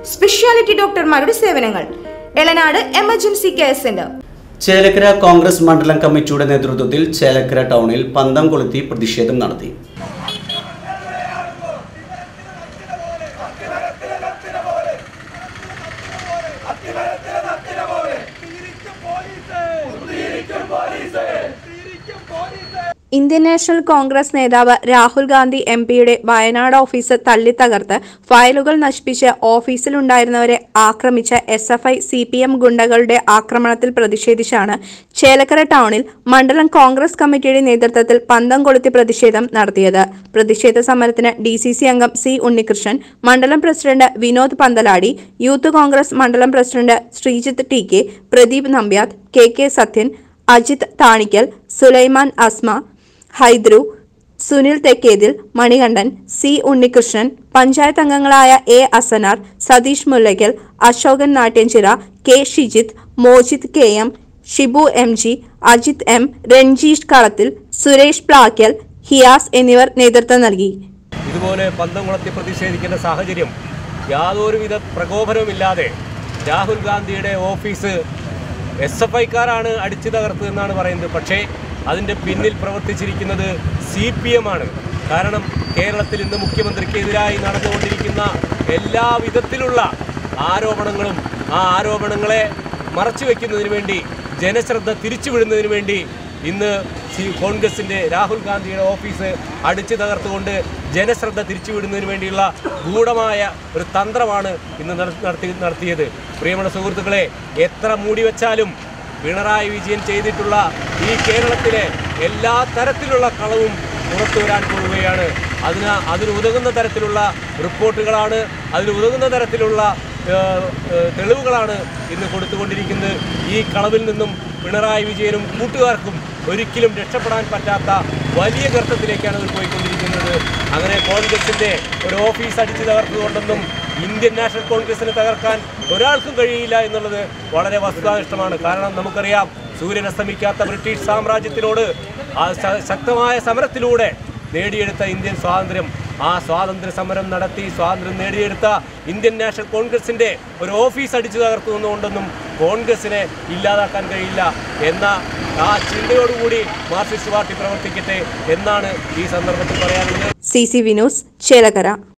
speciality ഡോക്ടർമാരുടെ സേവനങ്ങൾ Elanad emergency care centre Chelakkara Congress മണ്ഡലം കമ്മിറ്റിയുടെ നേതൃത്വത്തിൽ ചേലക്കര ടൗണിൽ പന്തം കൊളുത്തി പ്രതിഷേധം നടത്തി ഇന്ത്യൻ നാഷണൽ കോൺഗ്രസ് നേതാവ് രാഹുൽ ഗാന്ധി എം പിയുടെ വയനാട് ഓഫീസ് തല്ലിത്തകർത്ത് ഫയലുകൾ നശിപ്പിച്ച് ഓഫീസിലുണ്ടായിരുന്നവരെ ആക്രമിച്ച S F I C P M ഗുണ്ടകളുടെ ആക്രമണത്തിൽ പ്രതിഷേധിച്ചാണ് ചേലക്കര ടൗണിൽ മണ്ഡലം കോൺഗ്രസ് കമ്മിറ്റിയുടെ നേതൃത്വത്തിൽ പന്തം കൊളുത്തി പ്രതിഷേധം നടത്തിയത് പ്രതിഷേധ സമരത്തിന് ഡി സി സി അംഗം സി ഉണ്ണികൃഷ്ണൻ മണ്ഡലം president Vinod Panthaladi youth Congress മണ്ഡലം president Sreejith T K Pradeep Nambiath K K Sathyan Ajith Thanikkal Sulaiman Asma Hydru Sunil Thekkethil Manikandan C Unnikrishnan panchayat അംഗങ്ങളായ A Asanar Satheesh Mullakkal Ashokan Natyanchira K Shijith Mojith K M Shibu M G Ajith M Ranjeesh Kalathil Suresh Plakkal ഹിയാസ് എന്നിവർ നേതൃത്വം നൽകി ഇതുപോലെ പന്തം കുളത്തി പ്രതിഷേധിക്കേണ്ട സാഹചര്യം യാതൊരുവിധ പ്രകോപനവുമില്ലാതെ രാഹുൽ ഗാന്ധിയുടെ ഓഫീസ് എസ് എഫ് ഐക്കാരാണ് അടിച്ചു തകർത്തതെന്നാണ് പറയുന്നത് പക്ഷേ അതിൻ്റെ പിന്നിൽ പ്രവർത്തിച്ചിരിക്കുന്നത് സി പി എം ആണ് കാരണം കേരളത്തിൽ ഇന്ന് മുഖ്യമന്ത്രിക്കെതിരായി നടന്നുകൊണ്ടിരിക്കുന്ന എല്ലാ വിധത്തിലുള്ള ആരോപണങ്ങളും ആ ആരോപണങ്ങളെ മറച്ചു വെക്കുന്നതിന് വേണ്ടി ജനശ്രദ്ധ തിരിച്ചുവിടുന്നതിന് വേണ്ടി ഇന്ന് സി കോൺഗ്രസിൻ്റെ രാഹുൽ ഗാന്ധിയുടെ ഓഫീസ് അടിച്ചു തകർത്തുകൊണ്ട് ജനശ്രദ്ധ തിരിച്ചുവിടുന്നതിന് വേണ്ടിയുള്ള ഗൂഢമായ ഒരു തന്ത്രമാണ് ഇന്ന് നട- നടത്തി നടത്തിയത് പ്രിയമുള്ള സുഹൃത്തുക്കളെ എത്ര മൂടി വെച്ചാലും പിണറായി വിജയൻ ചെയ്തിട്ടുള്ള ഈ കേരളത്തിലെ എല്ലാ തരത്തിലുള്ള കളവും പുറത്തു വരാൻ പോവുകയാണ് അതിന് അതിന് ഉതകുന്ന തരത്തിലുള്ള റിപ്പോർട്ടുകളാണ് അതിന് ഉതകുന്ന തരത്തിലുള്ള ഏഹ്, ഏഹ്, തെളിവുകളാണ് ഇന്ന് കൊടുത്തുകൊണ്ടിരിക്കുന്നത് ഈ കളവിൽ നിന്നും പിണറായി വിജയനും കൂട്ടുകാർക്കും ഒരിക്കലും രക്ഷപ്പെടാൻ പറ്റാത്ത വലിയ ഗർത്തത്തിലേക്കാണ് ഇവർ പോയിക്കൊണ്ടിരിക്കുന്നത് അങ്ങനെ കോൺഗ്രസിൻ്റെ ഒരു ഓഫീസ് അടിച്ചു തകർത്തുകൊണ്ടൊന്നും ഇന്ത്യൻ നാഷണൽ കോൺഗ്രസിനെ തകർക്കാൻ ഒരാൾക്കും കഴിയില്ല എന്നുള്ളത് വളരെ വസ്തുതാനിഷ്ഠമാണ് കാരണം നമുക്കറിയാം സൂര്യൻ അസ്തമിക്കാത്ത ബ്രിട്ടീഷ് സാമ്രാജ്യത്തിനോട് ആ ശ- ശക്തമായ സമരത്തിലൂടെ നേടിയെടുത്ത ഇന്ത്യൻ സ്വാതന്ത്ര്യം ആ സ്വാതന്ത്ര്യ സമരം നടത്തി സ്വാതന്ത്ര്യം നേടിയെടുത്ത ഇന്ത്യൻ നാഷണൽ കോൺഗ്രസിന്റെ ഒരു ഓഫീസ് അടിച്ചു തകർത്തുകൊണ്ടൊന്നും കോൺഗ്രസിനെ ഇല്ലാതാക്കാൻ കഴിയില്ല എന്ന ആ ചിന്തയോടുകൂടി മാർക്സിസ്റ്റ് പാർട്ടി പ്രവർത്തിക്കട്ടെ എന്നാണ് ഈ സന്ദർഭത്തിൽ പറയാനുള്ളത് സി സി വിനോസ് ചേലക്കര